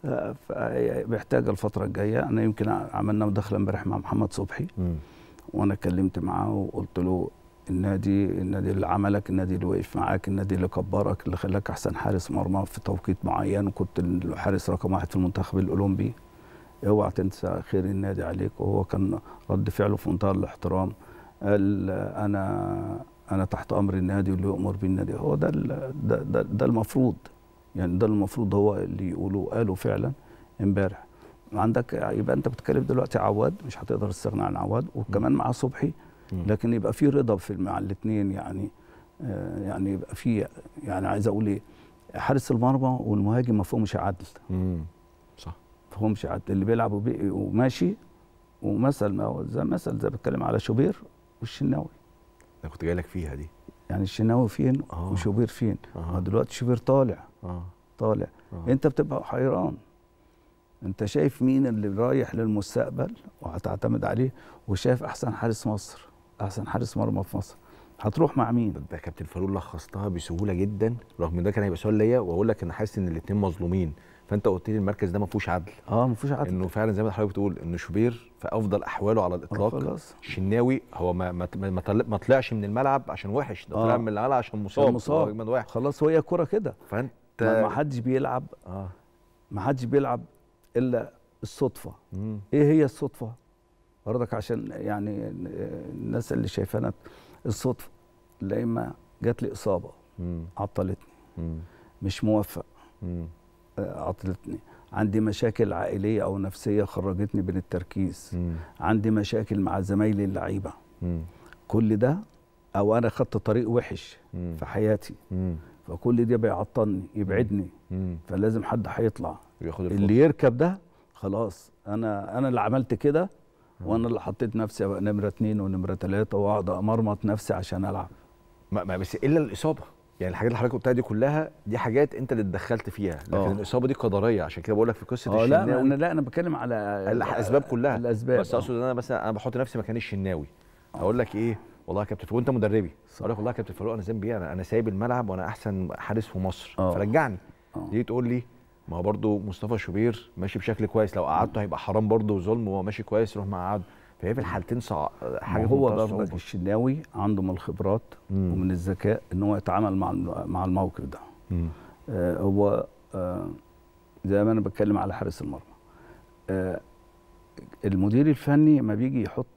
آه، ف- محتاجه الفتره الجايه انا يمكن عملنا مداخله امبارح مع محمد صبحي مم. وانا اتكلمت معاه وقلت له النادي النادي اللي عملك النادي اللي وقف معاك النادي اللي كبرك اللي خلاك احسن حارس مرمى في توقيت معين وكنت الحارس رقم واحد في المنتخب الاولمبي اوعى تنسى خير النادي عليك وهو كان رد فعله في منتهى الاحترام قال انا انا تحت امر النادي واللي يؤمر بيه النادي هو ده ال- ده, ده, ده المفروض يعني ده المفروض هو اللي يقوله قاله فعلا امبارح عندك يبقى انت بتتكلم دلوقتي عواد مش هتقدر تستغنى عن عواد وكمان مع صبحي مم. لكن يبقى في رضا في مع الاثنين يعني آه، يعني يبقى في يعني عايز اقول ايه حارس المرمى والمهاجم ما فيهمش عدل مم. صح ما فيهمش عدل اللي بيلعب وبي- وماشي ومثل ما هو زي مثل زي بتكلم على شوبير والشناوي انا كنت جاي لك فيها دي يعني الشناوي فين آه. وشوبير فين آه. ما دلوقتي شوبير طالع اه طالع آه. انت بتبقى حيران انت شايف مين اللي رايح للمستقبل وهتعتمد عليه وشايف احسن حارس مصر احسن حارس مرمى في مصر هتروح مع مين ده كابتن فاروق لخصتها بسهوله جدا رغم ان ده كان هيبقى سؤال ليا واقول لك انا حاسس ان الاثنين مظلومين فانت قلت لي المركز ده ما فيهوش عدل اه ما فيهوش عدل انه فعلا زي ما حضرتك بتقول ان شوبير في افضل احواله على آه، الاطلاق خلاص الشناوي هو ما ما ما, طل- ما طلعش من الملعب عشان وحش ده طلع آه. من الملعب عشان عشان مصاب مصاب. هو اجمد واحد خلاص هي كرة كده فانت ما ما حدش بيلعب اه ما حدش بيلعب الا الصدفه مم. ايه هي الصدفه برضك عشان يعني الناس اللي شايفانا الصدفه لا اما جات لي اصابه مم. عطلتني مم. مش موفق مم. آه، عطلتني عندي مشاكل عائليه او نفسيه خرجتني من التركيز مم. عندي مشاكل مع زمايلي اللعيبه مم. كل ده او انا خدت طريق وحش مم. في حياتي مم. فكل ده بيعطلني يبعدني مم. فلازم حد هيطلع وياخد الفرصه اللي يركب ده خلاص انا انا اللي عملت كده وانا اللي حطيت نفسي ابقى نمره اتنين ونمره تلاته واقعد امرمط نفسي عشان العب ما ما بس الا الاصابه يعني الحاجات اللي حضرتك قلتها دي كلها دي حاجات انت اللي اتدخلت فيها لكن آه. الاصابه دي قدريه عشان كده بقول لك في قصه اه لا الشناوي انا لا انا بتكلم على الاسباب كلها الاسباب بس آه. اقصد ان انا مثلا انا بحط نفسي مكان الشناوي اقول لك ايه والله يا كابتن فاروق انت مدربي اقول لك والله يا كابتن فاروق انا ذنبي ايه انا انا سايب الملعب وانا احسن حارس في مصر آه. فرجعني آه. تيجي تقول لي ما هو برضه مصطفى شوبير ماشي بشكل كويس لو قعدته هيبقى حرام برضه وظلم وهو ماشي كويس روح مقعده فهي في الحالتين صع... حاجه ما هو في منتهى برضك الصعوبة. الشناوي عنده من الخبرات مم. ومن الذكاء ان هو يتعامل مع الم- مع الموقف ده مم. آه هو آه زي ما انا بتكلم على حارس المرمى آه المدير الفني ما بيجي يحط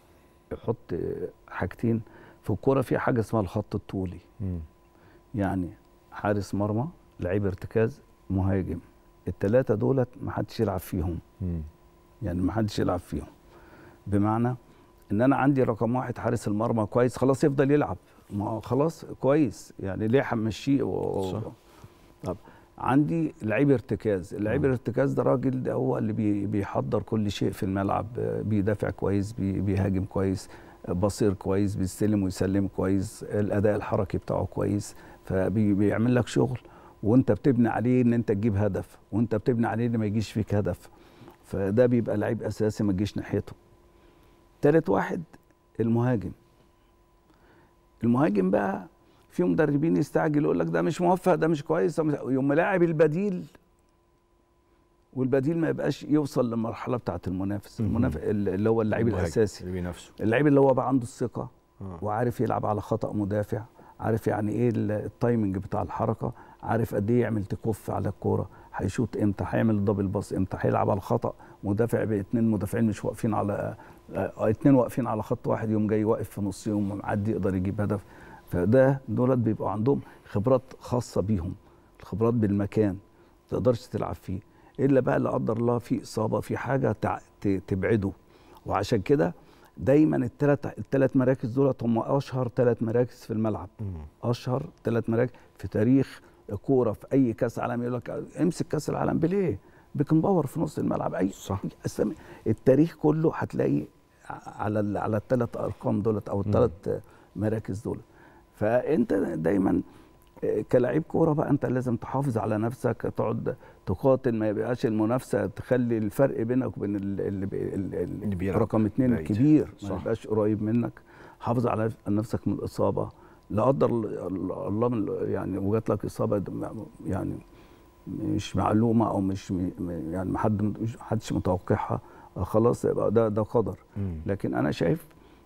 يحط حاجتين في الكوره في حاجه اسمها الخط الطولي مم. يعني حارس مرمى لعيب ارتكاز مهاجم الثلاثه دولت ما حدش يلعب فيهم مم. يعني ما حدش يلعب فيهم بمعنى ان انا عندي رقم واحد حارس المرمى كويس خلاص يفضل يلعب ما هو خلاص كويس يعني ليه همشيه و... صح. طب عندي لعيب ارتكاز اللعيب آه. الارتكاز ده راجل ده هو اللي بي... بيحضر كل شيء في الملعب آه، بيدافع كويس بي... بيهاجم كويس آه، بصير كويس بيستلم ويسلم كويس الاداء الحركي بتاعه كويس فبيعمل لك شغل وانت بتبني عليه ان انت تجيب هدف وانت بتبني عليه ان ما يجيش فيك هدف فده بيبقى لعيب اساسي ما تجيش ناحيته تالت واحد المهاجم المهاجم بقى في مدربين يستعجل يقول لك ده مش موفق ده مش كويس ده مش- يوم لاعب البديل والبديل ما يبقاش يوصل للمرحله بتاعه المنافس مهم. المنافس اللي هو اللعيب المهاجم الاساسي اللي بينافسه اللعيب اللي هو بقى عنده الثقه آه. وعارف يلعب على خطا مدافع عارف يعني ايه ال- التايمنج بتاع الحركه عارف قد ايه يعمل تكف على الكوره هيشوط امتى هيعمل دبل باص امتى هيلعب على الخطا مدافع باثنين مدافعين مش واقفين على آه، اتنين واقفين على خط واحد يوم جاي واقف في نص يوم معدي يقدر يجيب هدف فده دولت بيبقوا عندهم خبرات خاصه بيهم الخبرات بالمكان ما تقدرش تلعب فيه الا بقى لا قدر الله في اصابه في حاجه تع- ت- تبعده وعشان كده دايما الثلاث الثلاث مراكز دولت هم اشهر ثلاث مراكز في الملعب مم. اشهر ثلاث مراكز في تاريخ الكوره في اي كاس عالم يقول لك امسك كاس العالم بليه بيكن باور في نص الملعب اي صح أسامي التاريخ كله هتلاقي على ال- على الثلاث ارقام دولت او الثلاث مراكز دولت فانت دايما كلاعب كوره بقى انت لازم تحافظ على نفسك تقعد تقاتل ما يبقاش المنافسه تخلي الفرق بينك وبين ال- اللي, بي- ال- ال- اللي بيلعب رقم اتنين بعيد. كبير ما صح. يبقاش قريب منك حافظ على نفسك من الاصابه لا قدر ال- الله من يعني وجات لك اصابه د- يعني مش معلومه او مش م- م- يعني ما حد مش حدش متوقعها آه خلاص يبقى ده ده قدر مم. لكن انا شايف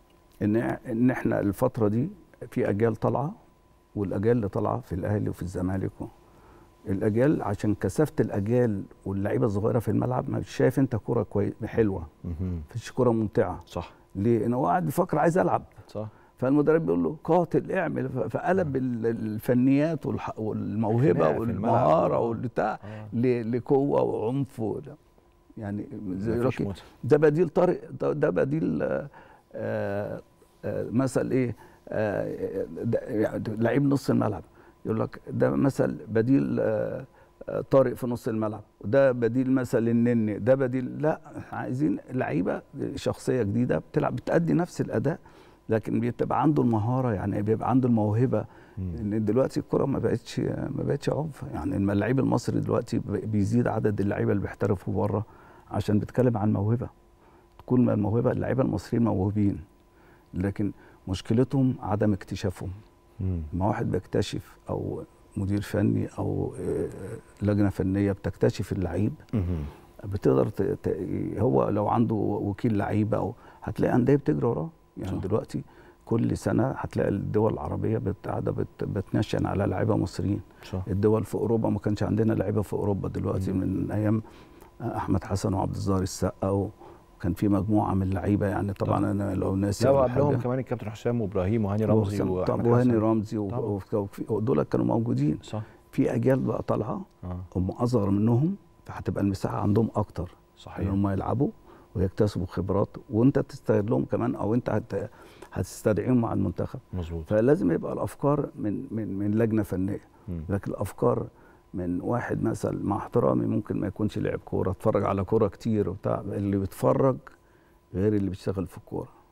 ان ان احنا الفتره دي في اجيال طالعه والاجيال اللي طالعه في الاهلي وفي الزمالك و- الاجيال عشان كثافه الاجيال واللعيبه الصغيره في الملعب مش شايف انت كوره كويس حلوه مهم. مفيش كوره ممتعه صح ليه؟ ان هو قاعد بيفكر عايز العب صح فالمدرب بيقول له قاتل اعمل ف- فقلب ال- الفنيات والح- والموهبه خناقة في والمهاره الملعب. والبتاع آه. ل- لقوه وعنف و- يعني زي مفيش روكي متعة. ده بديل طارق ده, ده بديل آه، آه، آه، مثل ايه آه، ده- يعني لعيب نص الملعب يقول لك ده مثل بديل آه، آه، طارق في نص الملعب وده بديل مثل النني ده بديل لا إحنا عايزين لعيبه شخصيه جديده بتلعب بتأدي نفس الاداء لكن بتبقى عنده المهاره يعني بيبقى عنده الموهبه مم. ان دلوقتي الكره ما بقتش ما بقتش عنف يعني الم- اللعيب المصري دلوقتي ب- بيزيد عدد اللعيبه اللي بيحترفوا بره عشان بيتكلم عن موهبه تكون ما الموهبه اللعيبه المصريين موهوبين لكن مشكلتهم عدم اكتشافهم مم. ما واحد بيكتشف او مدير فني او آه، لجنه فنيه بتكتشف اللعيب مهم. بتقدر ت... ت... هو لو عنده وكيل لعيبه او هتلاقي انديه بتجري وراه يعني صح. صح. دلوقتي كل سنه هتلاقي الدول العربيه بت- قاعده بت... بتنشن على لعيبه مصريين صح الدول في اوروبا ما كانش عندنا لعيبه في اوروبا دلوقتي مم. من ايام احمد حسن وعبد الظاهر السقا وكان في مجموعه من اللعيبه يعني طبعا طبعا. انا لو ناسي لا ولا وقبلهم حاجة. كمان الكابتن حسام وابراهيم وهاني رمزي وحسام- واحمد طب وهاني حسن. رمزي و- طبعا. وفي- دول كانوا موجودين صح في اجيال بقى طالعه اه هم اصغر منهم فهتبقى المساحه عندهم اكتر ان صحيح هم يلعبوا ويكتسبوا خبرات وانت تستغلهم كمان او انت هت... هتستدعيهم مع المنتخب مظبوط فلازم يبقى الافكار من من من لجنه فنيه مم. لكن الافكار من واحد مثلا مع احترامي ممكن ما يكونش لعب كوره اتفرج على كوره كتير وبتاع اللي بيتفرج غير اللي بيشتغل في الكوره